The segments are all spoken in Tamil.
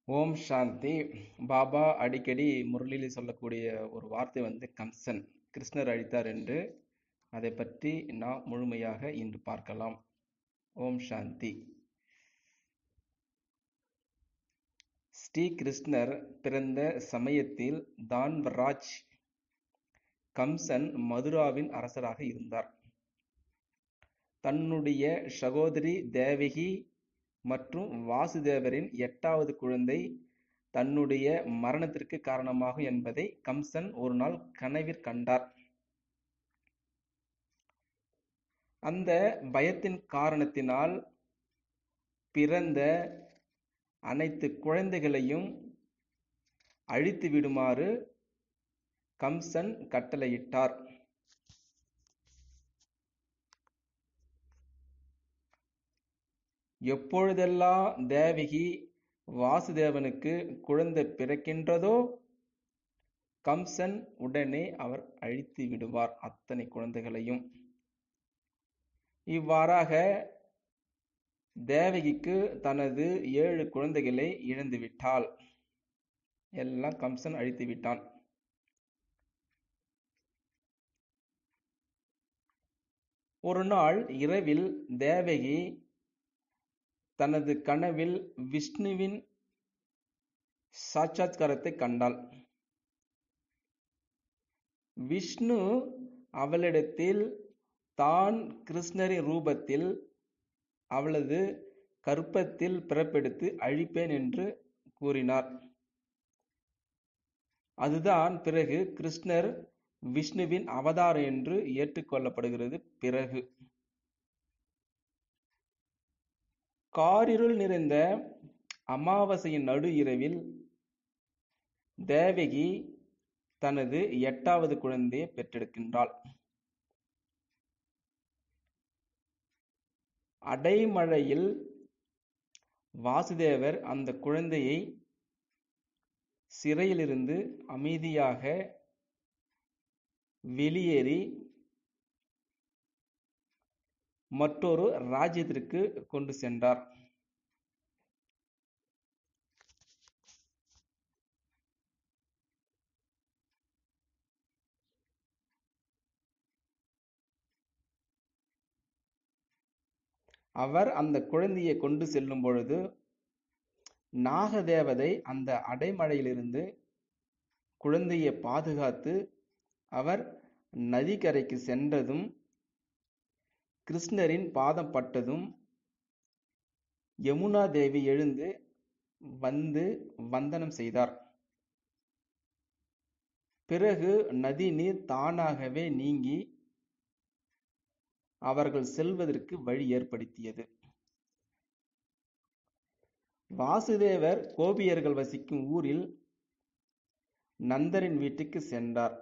ஓம் சாந்தி பாபா அடிக்கடி முரளியில் சொல்லக்கூடிய ஒரு வார்த்தை வந்து கம்சன் கிருஷ்ணர் அழித்தார் என்று அதை பற்றி நாம் முழுமையாக இன்று பார்க்கலாம் ஓம் சாந்தி ஸ்ரீ கிருஷ்ணர் பிறந்த சமயத்தில் தான்வராஜ் கம்சன் மதுராவின் அரசராக இருந்தார் தன்னுடைய சகோதரி தேவகி மற்றும் வாசுதேவரின் எட்டாவது குழந்தை தன்னுடைய மரணத்திற்கு காரணமாகும் என்பதை கம்சன் ஒரு நாள் கனவிற் கண்டார் அந்த பயத்தின் காரணத்தினால் பிறந்த அனைத்து குழந்தைகளையும் அழித்து விடுமாறு கம்சன் கட்டளையிட்டார் எப்பொழுதெல்லாம் தேவகி வாசுதேவனுக்கு குழந்தை பிறக்கின்றதோ கம்சன் உடனே அவர் அழித்து விடுவார் அத்தனை குழந்தைகளையும் இவ்வாறாக தேவகிக்கு தனது ஏழு குழந்தைகளை இழந்து விட்டாள் எல்லாம் கம்சன் அழித்து விட்டான் ஒரு நாள் இரவில் தேவகி தனது கனவில் விஷ்ணுவின் சாட்சாத்காரத்தை கண்டாள் விஷ்ணு அவளிடத்தில் தான் கிருஷ்ணரின் ரூபத்தில் அவளது கற்பத்தில் பிறப்பெடுத்து அழிப்பேன் என்று கூறினார் அதுதான் பிறகு கிருஷ்ணர் விஷ்ணுவின் அவதாரம் என்று ஏற்றுக்கொள்ளப்படுகிறது பிறகு காரிருள் நிறைந்த அமாவாசையின் நடு இரவில் தேவகி தனது எட்டாவது குழந்தையை பெற்றெடுக்கின்றாள் அடைமழையில் வாசுதேவர் அந்த குழந்தையை சிறையிலிருந்து அமைதியாக வெளியேறி மற்றொரு ராஜ்யத்திற்கு கொண்டு சென்றார் அவர் அந்த குழந்தையை கொண்டு செல்லும் பொழுது நாகதேவதை அந்த அடைமழையிலிருந்து குழந்தையை பாதுகாத்து அவர் நதிக்கரைக்கு சென்றதும் கிருஷ்ணரின் பாதம் பட்டதும் யமுனா தேவி எழுந்து வந்து வந்தனம் செய்தார் பிறகு நதி நீர் தானாகவே நீங்கி அவர்கள் செல்வதற்கு வழி ஏற்படுத்தியது வாசுதேவர் கோபியர்கள் வசிக்கும் ஊரில் நந்தரின் வீட்டுக்கு சென்றார்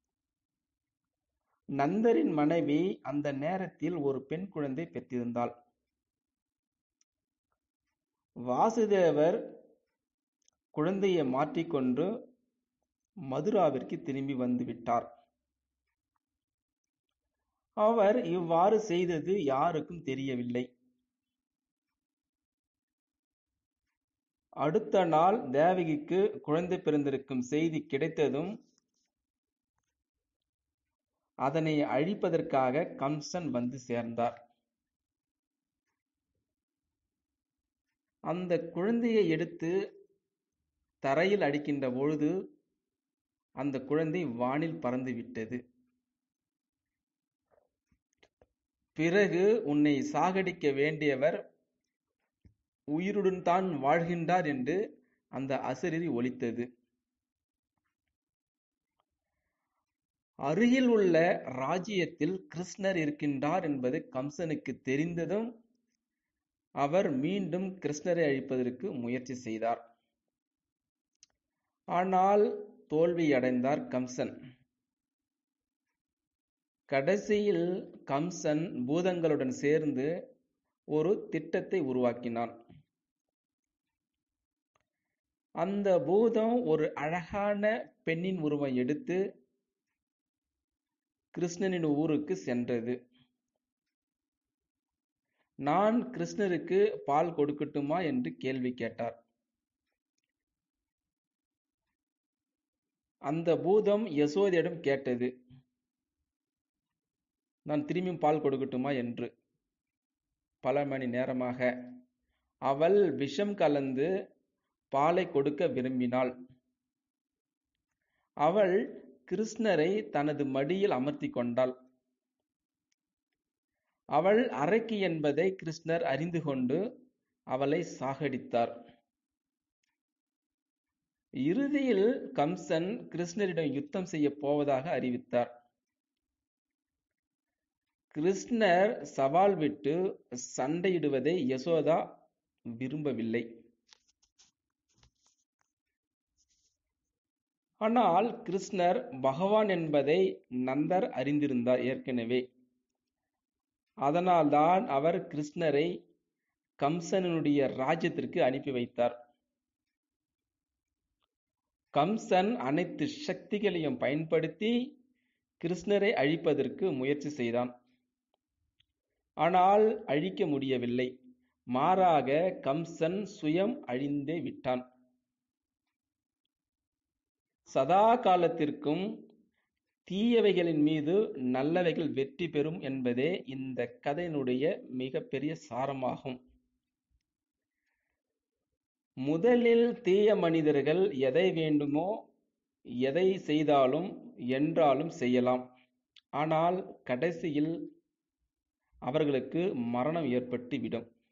நந்தரின் மனைவி அந்த நேரத்தில் ஒரு பெண் குழந்தை பெற்றிருந்தாள் வாசுதேவர் குழந்தையை மாற்றிக்கொண்டு மதுராவிற்கு திரும்பி வந்து விட்டார் அவர் இவ்வாறு செய்தது யாருக்கும் தெரியவில்லை அடுத்த நாள் தேவகிக்கு குழந்தை பிறந்திருக்கும் செய்தி கிடைத்ததும் அதனை அழிப்பதற்காக கம்சன் வந்து சேர்ந்தார் அந்த குழந்தையை எடுத்து தரையில் அடிக்கின்ற பொழுது அந்த குழந்தை வானில் பறந்து விட்டது பிறகு உன்னை சாகடிக்க வேண்டியவர் உயிருடன் தான் வாழ்கின்றார் என்று அந்த அசரீரி ஒலித்தது அருகில் உள்ள ராஜ்யத்தில் கிருஷ்ணர் இருக்கின்றார் என்பது கம்சனுக்கு தெரிந்ததும் அவர் மீண்டும் கிருஷ்ணரை அழிப்பதற்கு முயற்சி செய்தார் ஆனால் தோல்வியடைந்தார் கம்சன் கடைசியில் கம்சன் பூதங்களுடன் சேர்ந்து ஒரு திட்டத்தை உருவாக்கினான் அந்த பூதம் ஒரு அழகான பெண்ணின் உருவம் எடுத்து கிருஷ்ணனின் ஊருக்கு சென்றது நான் கிருஷ்ணருக்கு பால் கொடுக்கட்டுமா என்று கேள்வி கேட்டார் அந்த பூதம் யசோதையிடம் கேட்டது நான் திரும்பியும் பால் கொடுக்கட்டுமா என்று பல மணி நேரமாக அவள் விஷம் கலந்து பாலை கொடுக்க விரும்பினாள் அவள் கிருஷ்ணரை தனது மடியில் அமர்த்தி கொண்டாள் அவள் அரக்கி என்பதை கிருஷ்ணர் அறிந்து கொண்டு அவளை சாகடித்தார் இறுதியில் கம்சன் கிருஷ்ணரிடம் யுத்தம் செய்ய போவதாக அறிவித்தார் கிருஷ்ணர் சவால் விட்டு சண்டையிடுவதை யசோதா விரும்பவில்லை ஆனால் கிருஷ்ணர் பகவான் என்பதை நந்தர் அறிந்திருந்தார் ஏற்கனவே அதனால்தான் அவர் கிருஷ்ணரை கம்சனுடைய ராஜ்யத்திற்கு அனுப்பி வைத்தார் கம்சன் அனைத்து சக்திகளையும் பயன்படுத்தி கிருஷ்ணரை அழிப்பதற்கு முயற்சி செய்தான் ஆனால் அழிக்க முடியவில்லை மாறாக கம்சன் சுயம் அழிந்தே விட்டான் சதா காலத்திற்கும் தீயவைகளின் மீது நல்லவைகள் வெற்றி பெறும் என்பதே இந்த கதையினுடைய மிகப்பெரிய சாரமாகும் முதலில் தீய மனிதர்கள் எதை வேண்டுமோ எதை செய்தாலும் என்றாலும் செய்யலாம் ஆனால் கடைசியில் அவர்களுக்கு மரணம் ஏற்பட்டு விடும்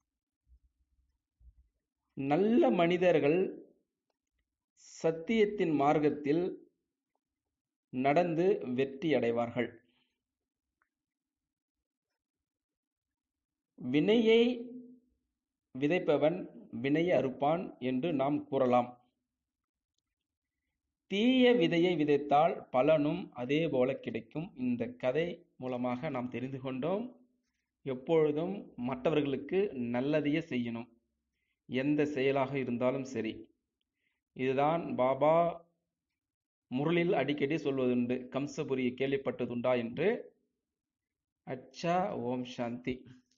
நல்ல மனிதர்கள் சத்தியத்தின் மார்க்கத்தில் நடந்து வெற்றி அடைவார்கள் வினையை விதைப்பவன் வினையை அறுப்பான் என்று நாம் கூறலாம் தீய விதையை விதைத்தால் பலனும் அதே போல கிடைக்கும் இந்த கதை மூலமாக நாம் தெரிந்து கொண்டோம் எப்பொழுதும் மற்றவர்களுக்கு நல்லதையே செய்யணும் எந்த செயலாக இருந்தாலும் சரி இதுதான் பாபா முரளில் அடிக்கடி சொல்வதுண்டு கம்சபுரியை கேள்விப்பட்டதுண்டா என்று அச்சா ஓம் சாந்தி